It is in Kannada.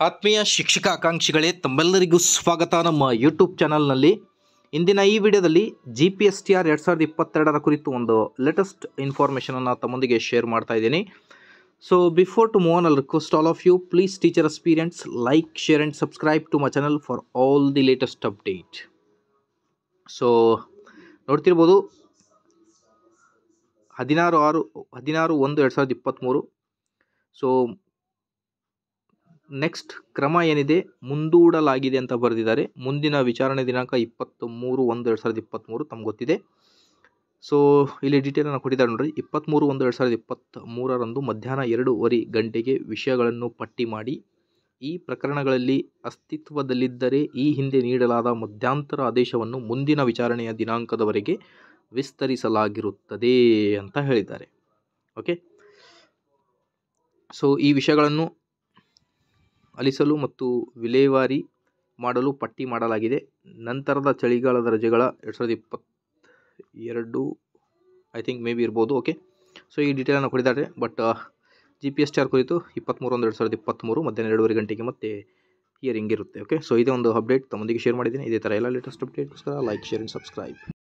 ಆತ್ಮೀಯ ಶಿಕ್ಷಕ ಆಕಾಂಕ್ಷಿಗಳೇ ತಮ್ಮೆಲ್ಲರಿಗೂ ಸ್ವಾಗತ ನಮ್ಮ ಯೂಟ್ಯೂಬ್ ಚಾನಲ್ನಲ್ಲಿ ಇಂದಿನ ಈ ವಿಡಿಯೋದಲ್ಲಿ G P S T R ಎರಡು ಸಾವಿರದ ಇಪ್ಪತ್ತೆರಡರ ಕುರಿತು ಒಂದು ಲೇಟೆಸ್ಟ್ ಇನ್ಫಾರ್ಮೇಷನನ್ನು ತಮ್ಮೊಂದಿಗೆ ಶೇರ್ ಮಾಡ್ತಾ ಇದ್ದೀನಿ so before to move on I'll request all of you please teacher experience like share and subscribe to my channel for all the latest update so ನೋಡ್ತಿರ್ಬೋದು ಹದಿನಾರು ಆರು ಹದಿನಾರು ಒಂದು ಎರಡು ಸಾವಿರದ ಇಪ್ಪತ್ತ್ಮೂರು ಸೊ ನೆಕ್ಸ್ಟ್ ಕ್ರಮ ಏನಿದೆ ಮುಂದೂಡಲಾಗಿದೆ ಅಂತ ಬರೆದಿದ್ದಾರೆ ಮುಂದಿನ ವಿಚಾರಣೆ ದಿನಾಂಕ ಇಪ್ಪತ್ತ್ ಮೂರು ಒಂದು ಎರಡು ಸಾವಿರದ ಇಪ್ಪತ್ತ್ಮೂರು ತಮ್ಗೆ ಗೊತ್ತಿದೆ ಸೊ ಇಲ್ಲಿ ಡೀಟೇಲನ್ನು ಕೊಟ್ಟಿದ್ದಾರೆ ನೋಡ್ರಿ ಇಪ್ಪತ್ತ್ಮೂರು ಒಂದು ಎರಡು ಸಾವಿರದ ಇಪ್ಪತ್ತ್ ಮೂರರಂದು ಮಧ್ಯಾಹ್ನ ಎರಡೂವರೆ ಗಂಟೆಗೆ ವಿಷಯಗಳನ್ನು ಪಟ್ಟಿ ಮಾಡಿ ಈ ಪ್ರಕರಣಗಳಲ್ಲಿ ಅಸ್ತಿತ್ವದಲ್ಲಿದ್ದರೆ ಈ ಹಿಂದೆ ನೀಡಲಾದ ಮಧ್ಯಂತರ ಆದೇಶವನ್ನು ಮುಂದಿನ ವಿಚಾರಣೆಯ ದಿನಾಂಕದವರೆಗೆ ವಿಸ್ತರಿಸಲಾಗಿರುತ್ತದೆ ಅಂತ ಹೇಳಿದ್ದಾರೆ ಓಕೆ ಸೊ ಈ ವಿಷಯಗಳನ್ನು ಅಲಿಸಲು ಮತ್ತು ವಿಲೇವಾರಿ ಮಾಡಲು ಪಟ್ಟಿ ಮಾಡಲಾಗಿದೆ ನಂತರದ ಚಳಿಗಾಲದ ರಜೆಗಳ ಎರಡು ಸಾವಿರದ ಇಪ್ಪತ್ತ ಎರಡು ಐ ಥಿಂಕ್ ಮೇ ಬಿ ಇರ್ಬೋದು ಓಕೆ ಸೊ ಈ ಡೀಟೇಲನ್ನು ಕೊಟ್ಟಿದ್ದಾರೆ but G P S T R ಕುರಿತು ಇಪ್ಪತ್ತ್ಮೂರು ಒಂದು ಎರಡು ಸಾವಿರದ ಇಪ್ಪತ್ತ್ಮೂರು ಮಧ್ಯಾಹ್ನ ಎರಡೂವರೆ ಗಂಟೆಗೆ ಮತ್ತೆ ಹಿಯರಿಂಗ್ ಇರುತ್ತೆ ಓಕೆ ಸೊ ಇದೇ ಒಂದು ಅಪ್ಡೇಟ್ ತಮ್ಮೊಂದಿಗೆ ಶೇರ್ ಮಾಡಿದ್ದೀನಿ ಇದೇ ಥರ ಎಲ್ಲ ಲೇಟೆಸ್ಟ್ ಅಪ್ಡೇಟ್ಗೋಸ್ಕರ ಲೈಕ್ ಶೇರ್ ಆ್ಯಂಡ್ ಸಬ್ಸ್ಕ್ರೈಬ್